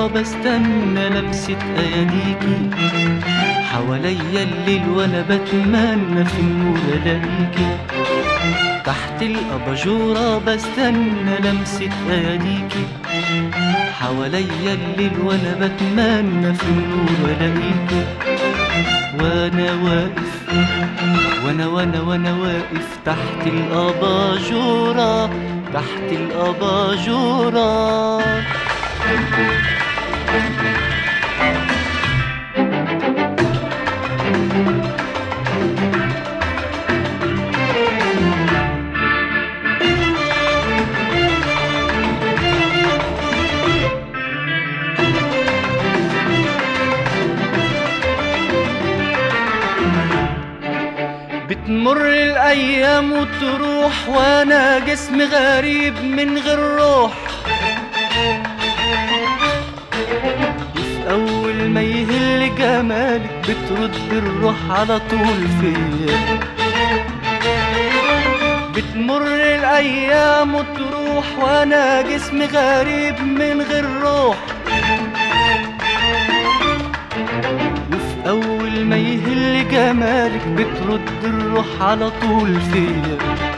بستنى لمسة أياديكي حواليا الليل وأنا بتمنى في النور ألاقيكي تحت الأباجورة بستنى لمسة أياديكي حواليا الليل وأنا بتمنى في النور ألاقيكي وأنا واقف وانا وانا وانا واقف تحت الاباجوره تحت الاباجوره بتمر الايام وتروح وانا جسم غريب من غير روح وفي اول ما يهل جمالك بترد الروح على طول فيا بتمر الايام وتروح وانا جسم غريب من غير روح وفي أول ما يهل جمالك بترد الروح على طول فيا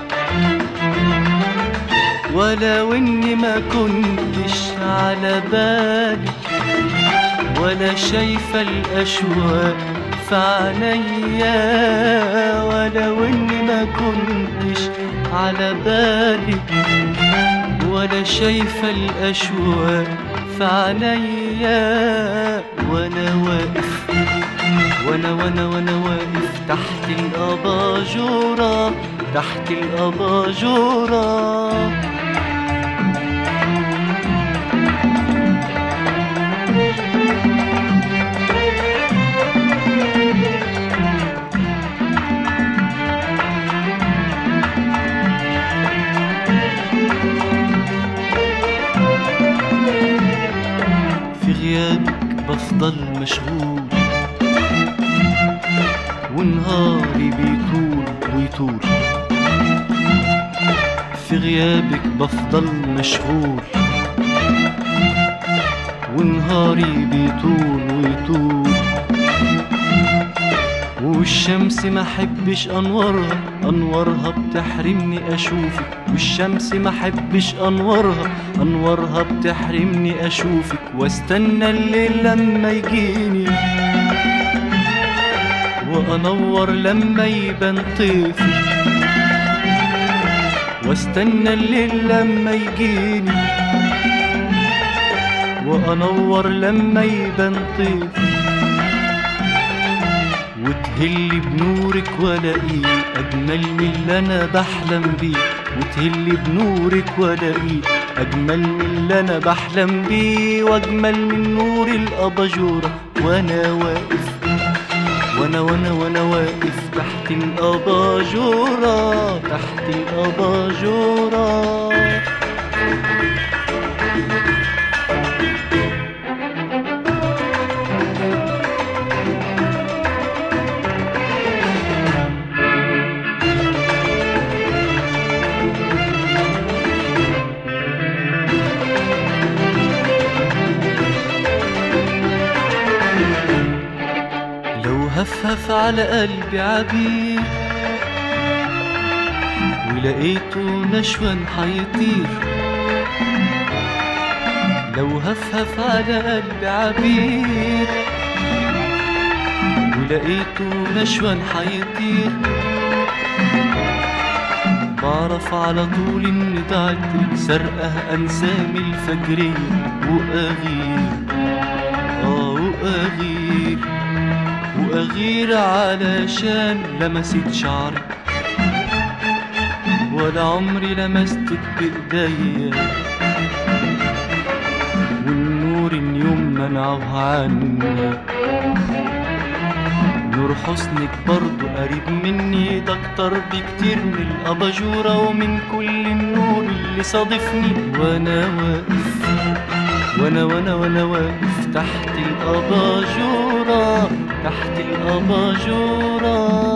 ولو إني ما كنتش على بالي ولا شايفة الأشواق في عينيا ولو إني ما كنتش على بالي ولا شايفة الأشواق في عينيا وأنا واقف وانا وانا وانا واقف تحت الاباجوره تحت الاباجوره في غيابك بفضل مشغول ونهاري بيطول ويطول في غيابك بفضل مشغول ونهاري بيطول ويطول والشمس ما حبش انوارها انوارها بتحرمني اشوفك والشمس ما حبش انوارها انوارها بتحرمني اشوفك واستنى الليل لما يجيني وانور لما يبان طيفي واستنى الليل لما يجيني وانور لما يبان طيفي وتهلي بنورك والاقيه اجمل من اللي انا بحلم بيه وتهلي بنورك والاقيه اجمل من اللي انا بحلم بيه واجمل من نور الاباجوره وانا واقف وانا وانا وانا واقف تحت الاباجوره تحت الاباجوره لو هفهف على قلبي عبير ولقيته نشوان حيطير لو هفهف على قلبي عبير ولقيته نشوان حيطير بعرف على طول ان ده عطر سرقه انسامي الفجريه واغير اه واغير واغير علشان لمست شعرك ولا عمري لمستك بايديا والنور اليوم منعه عني نور حسنك برضو قريب مني ده اكتر بكتير من الاباجورة ومن كل النور اللي صادفني وانا واقف وانا وانا وانا واقف تحت الاباجورة تحت الاباجورة